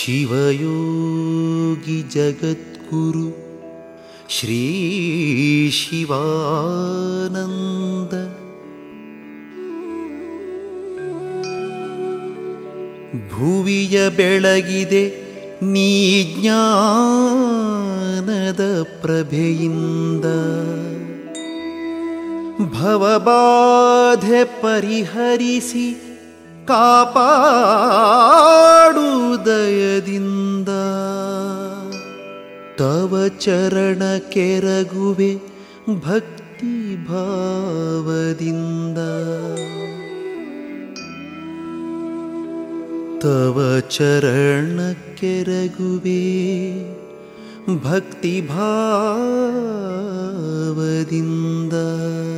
ಶಿವಯೋಗಿ ಜಗದ್ಗುರು ಶ್ರೀ ಶಿವಾನಂದ ಭುವಿಯ ಬೆಳಗಿದೆ ನೀ ಜ್ಞಾನದ ಪ್ರಭೆಯಿಂದ ಭವಬಾಧೆ ಪರಿಹರಿಸಿ ಕಾಪಾಡು ದಯದಿಂದ ತವ ಚರಣ ಕೆರಗುವೆ ಭಕ್ತಿ ಭಾವದಿಂದ ತವ ಚರಣ ಕೆರಗುವೆ ಭಕ್ತಿ ಭಾವದಿಂದ